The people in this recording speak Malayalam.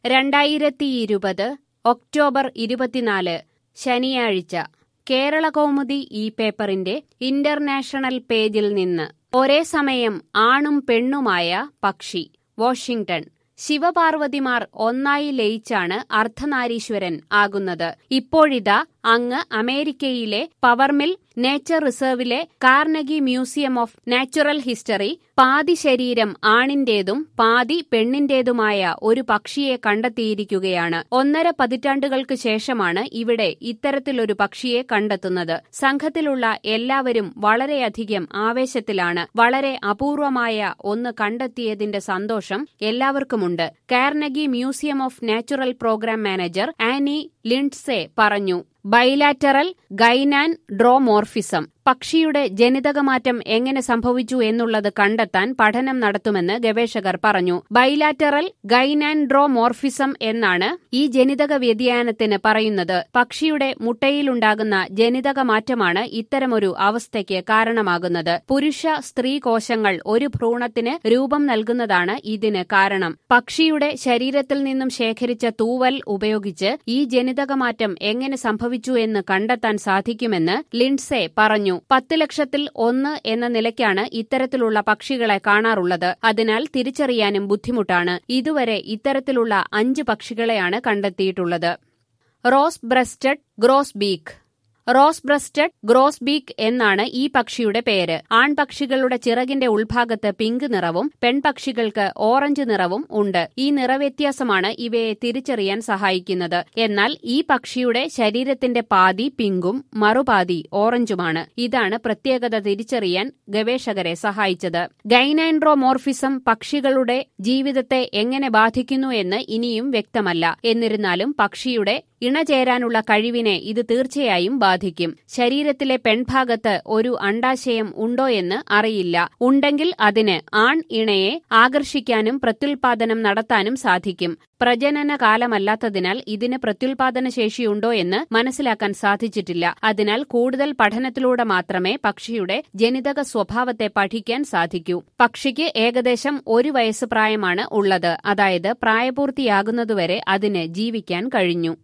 രണ്ടായിരത്തിയിരുപത് ഒക്ടോബർ ഇരുപത്തിനാല് ശനിയാഴ്ച കേരളകൗമുദി ഈ പേപ്പറിന്റെ ഇന്റർനാഷണൽ പേജിൽ നിന്ന് ഒരേ സമയം ആണും പെണ്ണുമായ പക്ഷി വാഷിംഗ്ടൺ ശിവപാർവതിമാർ ഒന്നായി ലയിച്ചാണ് അർദ്ധനാരീശ്വരൻ ആകുന്നത് ഇപ്പോഴിതാ അങ്ങ് അമേരിക്കയിലെ പവർമിൽ നേച്ചർ റിസർവിലെ Carnegie museum of natural history പാതി ശരീരം ആണിന്റേതും പാതി പെണ്ണിന്റേതുമായ ഒരു പക്ഷിയെ കണ്ടെത്തിയിരിക്കുകയാണ് ഒന്നര പതിറ്റാണ്ടുകൾക്ക് ശേഷമാണ് ഇവിടെ ഇത്തരത്തിലൊരു പക്ഷിയെ കണ്ടെത്തുന്നത് സംഘത്തിലുള്ള എല്ലാവരും വളരെയധികം ആവേശത്തിലാണ് വളരെ അപൂർവമായ ഒന്ന് കണ്ടെത്തിയതിന്റെ സന്തോഷം എല്ലാവർക്കുമുണ്ട് Carnegie museum of natural program manager Annie Lindsay പറഞ്ഞു ബൈലാറ്ററൽ ഗൈനാൻ ഡ്രോമോർഫിസം പക്ഷിയുടെ ജനിതകമാറ്റം എങ്ങനെ സംഭവിച്ചു എന്നുള്ളത് കണ്ടെത്താൻ പഠനം നടത്തുമെന്ന് ഗവേഷകർ പറഞ്ഞു ബൈലാറ്ററൽ ഗൈനാൻഡ്രോമോർഫിസം എന്നാണ് ഈ ജനിതക വ്യതിയാനത്തിന് പറയുന്നത് പക്ഷിയുടെ മുട്ടയിലുണ്ടാകുന്ന ജനിതക മാറ്റമാണ് ഇത്തരമൊരു അവസ്ഥയ്ക്ക് കാരണമാകുന്നത് പുരുഷ സ്ത്രീ കോശങ്ങൾ ഒരു ഭ്രൂണത്തിന് രൂപം നൽകുന്നതാണ് ഇതിന് കാരണം പക്ഷിയുടെ ശരീരത്തിൽ നിന്നും ശേഖരിച്ച തൂവൽ ഉപയോഗിച്ച് ഈ ജനിതകമാറ്റം എങ്ങനെ സംഭവിച്ചു എന്ന് കണ്ടെത്താൻ സാധിക്കുമെന്ന് ലിൻഡ്സെ പറഞ്ഞു പത്ത് ലക്ഷത്തിൽ ഒന്ന് എന്ന നിലയ്ക്കാണ് ഇത്തരത്തിലുള്ള പക്ഷികളെ കാണാറുള്ളത് അതിനാൽ തിരിച്ചറിയാനും ബുദ്ധിമുട്ടാണ് ഇതുവരെ ഇത്തരത്തിലുള്ള അഞ്ച് പക്ഷികളെയാണ് കണ്ടെത്തിയിട്ടുള്ളത് rose breasted grosbeak rose breasted grosbeak എന്നാണ് ഈ പക്ഷിയുടെ പേര് ആൺപക്ഷികളുടെ ചിറകിന്റെ ഉൾഭാഗത്ത് പിങ്ക് നിറവും പെൺപക്ഷികൾക്ക് ഓറഞ്ച് നിറവും ഉണ്ട് ഈ നിറവ്യത്യാസമാണ് ഇവയെ തിരിച്ചറിയാൻ സഹായിക്കുന്നത് എന്നാൽ ഈ പക്ഷിയുടെ ശരീരത്തിന്റെ പാതി പിങ്കും മറുപാതി ഓറഞ്ചുമാണ് ഇതാണ് പ്രത്യേകത തിരിച്ചറിയാൻ ഗവേഷകരെ സഹായിച്ചത് ഗൈനാൻഡ്രോമോർഫിസം പക്ഷികളുടെ ജീവിതത്തെ എങ്ങനെ ബാധിക്കുന്നു എന്ന് ഇനിയും വ്യക്തമല്ല എന്നിരുന്നാലും പക്ഷിയുടെ ഇണചേരാനുള്ള കഴിവിനെ ഇത് തീർച്ചയായും ബാധിക്കും ശരീരത്തിലെ പെൺഭാഗത്ത് ഒരു അണ്ടാശയം ഉണ്ടോ എന്ന് അറിയില്ല ഉണ്ടെങ്കിൽ അതിന് ആൺ ഇണയെ ആകർഷിക്കാനും പ്രത്യുൽപാദനം നടത്താനും സാധിക്കും പ്രജനന കാലമല്ലാത്തതിനാൽ ഇതിന് പ്രത്യുൽപാദന ശേഷിയുണ്ടോ എന്ന് മനസ്സിലാക്കാൻ സാധിച്ചിട്ടില്ല അതിനാൽ കൂടുതൽ പഠനത്തിലൂടെ മാത്രമേ പക്ഷിയുടെ ജനിതക സ്വഭാവത്തെ പഠിക്കാൻ സാധിക്കൂ പക്ഷിക്ക് ഏകദേശം ഒരു വയസ്സ് പ്രായമാണ് ഉള്ളത് അതായത് പ്രായപൂർത്തിയാകുന്നതുവരെ അതിന് ജീവിക്കാൻ കഴിഞ്ഞു